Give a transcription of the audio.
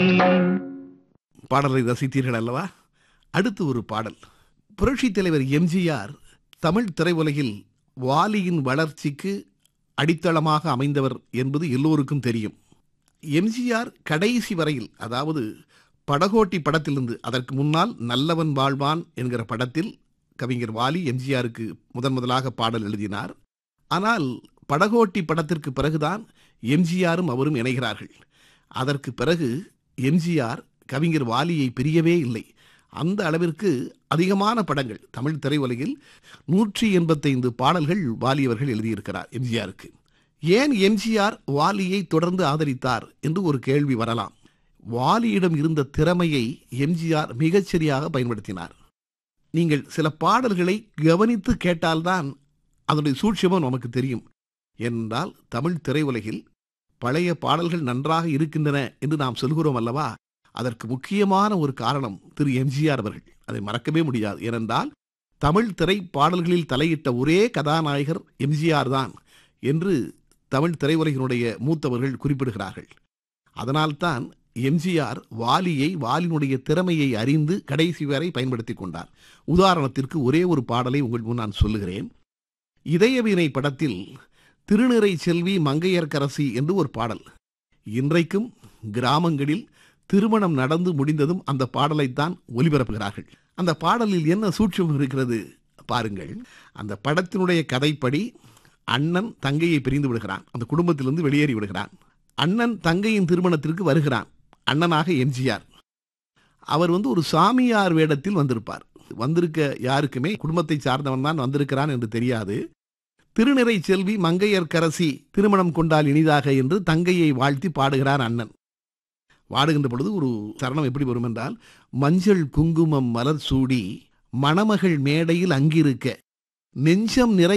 தெய்வம் பாடலை ரசித்தீர்கள் அல்லவா அடுத்து ஒரு பாடல் புரட்சித் தலைவர் எம்ஜிஆர் தமிழ் திரையுலகில் வாலியின் வளர்ச்சிக்கு அடித்தளமாக அமைந்தவர் என்பது எல்லோருக்கும் தெரியும் எம்ஜிஆர் கடைசி வரையில் அதாவது படகோட்டி படத்திலிருந்து அதற்கு முன்னால் நல்லவன் வாழ்வான் என்கிற படத்தில் கவிஞர் வாலி எம்ஜிஆருக்கு முதன் முதலாக பாடல் எழுதினார் ஆனால் படகோட்டி படத்திற்கு பிறகுதான் எம்ஜிஆரும் அவரும் இணைகிறார்கள் அதற்கு பிறகு எம்ஜிஆர் கவிஞர் வாலியை பிரியவே இல்லை அந்த அளவிற்கு அதிகமான படங்கள் தமிழ் திரையுலகில் நூற்றி எண்பத்தைந்து பாடல்கள் வாலி அவர்கள் எழுதியிருக்கிறார் எம்ஜிஆருக்கு ஏன் எம்ஜிஆர் வாலியை தொடர்ந்து ஆதரித்தார் என்று ஒரு கேள்வி வரலாம் வாலியிடம் இருந்த திறமையை எம்ஜிஆர் மிகச்சரியாக பயன்படுத்தினார் நீங்கள் சில பாடல்களை கவனித்து கேட்டால்தான் அதனுடைய சூட்சமும் நமக்கு தெரியும் என்றால் தமிழ் திரையுலகில் பழைய பாடல்கள் நன்றாக இருக்கின்றன என்று நாம் சொல்கிறோம் அல்லவா அதற்கு முக்கியமான ஒரு காரணம் திரு எம்ஜிஆர் அவர்கள் அதை மறக்கவே முடியாது ஏனென்றால் தமிழ் திரை பாடல்களில் தலையிட்ட ஒரே கதாநாயகர் எம்ஜிஆர் தான் என்று தமிழ் திரையுலகினுடைய மூத்தவர்கள் குறிப்பிடுகிறார்கள் அதனால்தான் எம்ஜிஆர் வாலியை வாலினுடைய திறமையை அறிந்து கடைசி வரை பயன்படுத்தி கொண்டார் உதாரணத்திற்கு ஒரே ஒரு பாடலை உங்கள் முன் நான் சொல்லுகிறேன் இதயவீணை படத்தில் திருநிறை செல்வி மங்கையர்க்கரசி என்று ஒரு பாடல் இன்றைக்கும் கிராமங்களில் திருமணம் நடந்து முடிந்ததும் அந்த பாடலைத்தான் ஒலிபரப்புகிறார்கள் அந்த பாடலில் என்ன சூட்சம் இருக்கிறது பாருங்கள் அந்த படத்தினுடைய கதைப்படி அண்ணன் தங்கையை பிரிந்து விடுகிறான் அந்த குடும்பத்திலிருந்து வெளியேறி விடுகிறான் அண்ணன் தங்கையின் திருமணத்திற்கு வருகிறான் அண்ணனாக எம்ஜிஆர் அவர் வந்து ஒரு சாமியார் வேடத்தில் வந்திருப்பார் வந்திருக்க யாருக்குமே குடும்பத்தை சார்ந்தவன் தான் வந்திருக்கிறான் என்று தெரியாது திருநிறை செல்வி மங்கையர்க்கரசி திருமணம் கொண்டால் இனிதாக என்று தங்கையை வாழ்த்தி பாடுகிறார் அண்ணன் பாடுகின்ற பொழுது ஒரு சரணம் எப்படி வரும் என்றால் மஞ்சள் குங்குமம் மலர் சூடி மணமகள் மேடையில் அங்கிருக்க நெஞ்சம் நிறை